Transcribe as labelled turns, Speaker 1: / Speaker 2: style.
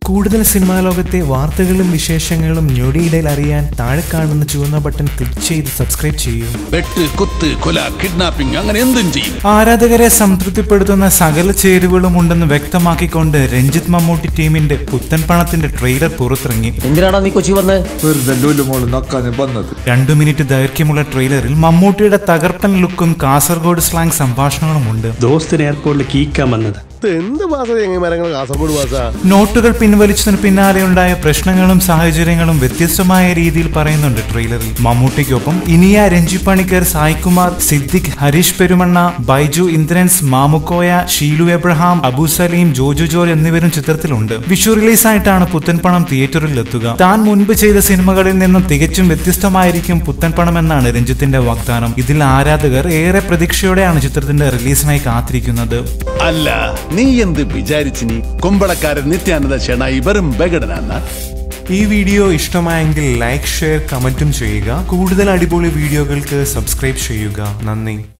Speaker 1: കൂടുതൽ സിനിമാ ലോകത്തെ വാർത്തകളും വിശേഷങ്ങളും ഞൊടിയിടയിൽ അറിയാൻ താഴെ കാണുന്ന ചുവന്ന ബട്ടൺ ക്ലിക്ക് ചെയ്ത് സബ്സ്ക്രൈബ് ചെയ്യൂ
Speaker 2: വെട്ട് കുത്ത് കൊല കിഡ്നാപ്പിംഗ് അങ്ങനെ എന്തും ചെയ്യും
Speaker 1: ആരാധകരെ സംതൃപ്തിപ്പെടുത്തുന്ന സകല ചേരുവകളും ഉണ്ടെന്ന് വ്യക്തമാക്കിക്കൊണ്ട് രഞ്ജിത്ത് മമ്മൂട്ടി ടീമിന്റെ പുത്തൻ പണത്തിന്റെ ട്രെയിലർ പുറത്തിറങ്ങി
Speaker 3: എന്തിനാടാ നീ കൊച്ചി വന്ന്
Speaker 4: വെറുതെ ലുലുമോള് നക്കാന് വന്നത്
Speaker 1: രണ്ടു മിനിറ്റ് ദൈർഘ്യമുള്ള ട്രെയിലറിൽ മമ്മൂട്ടിയുടെ തകർപ്പൻ ലുക്കും കാസർഗോഡ് സ്ലാങ് സംഭാഷണങ്ങളുമുണ്ട്
Speaker 5: ദോസ്തിന് എയർപോർട്ടിൽ കീക്കാൻ വന്നത്
Speaker 6: എന്ത് ഭാഷ മരങ്ങൾ കാസർഗോഡ് ഭാഷ
Speaker 1: നോട്ടുകൾ പിൻവലിച്ചതിന് പിന്നാലെ ഉണ്ടായ പ്രശ്നങ്ങളും സാഹചര്യങ്ങളും വ്യത്യസ്തമായ രീതിയിൽ പറയുന്നുണ്ട് ട്രെയിലറിൽ മമ്മൂട്ടിക്കൊപ്പം ഇനിയ രഞ്ജി പണിക്കർ സായികുമാർ സിദ്ദിഖ് ഹരീഷ് പെരുമണ്ണ ബൈജു ഇന്ദ്രൻസ് മാമുക്കോയ ഷീലു എബ്രഹാം അബു സലീം ജോജു ജോർ എന്നിവരും ചിത്രത്തിലുണ്ട് വിഷു റിലീസായിട്ടാണ് പുത്തൻപണം തിയേറ്ററിൽ എത്തുക താൻ മുൻപ് ചെയ്ത സിനിമകളിൽ നിന്നും തികച്ചും വ്യത്യസ്തമായിരിക്കും പുത്തൻപണം എന്നാണ് രഞ്ജിത്തിന്റെ വാഗ്ദാനം ഇതിൽ ആരാധകർ ഏറെ പ്രതീക്ഷയോടെയാണ് ചിത്രത്തിന്റെ റിലീസിനായി കാത്തിരിക്കുന്നത്
Speaker 2: അല്ല നീ എന്ത് വിചാരിച്ചിനി കുമ്പളക്കാരൻ നിത്യാനന്ദ ഷെണായി വെറും ബഗടനാന്ന
Speaker 1: ഈ വീഡിയോ ഇഷ്ടമായെങ്കിൽ ലൈക്ക് ഷെയർ കമന്റും ചെയ്യുക കൂടുതൽ അടിപൊളി വീഡിയോകൾക്ക് സബ്സ്ക്രൈബ് ചെയ്യുക നന്ദി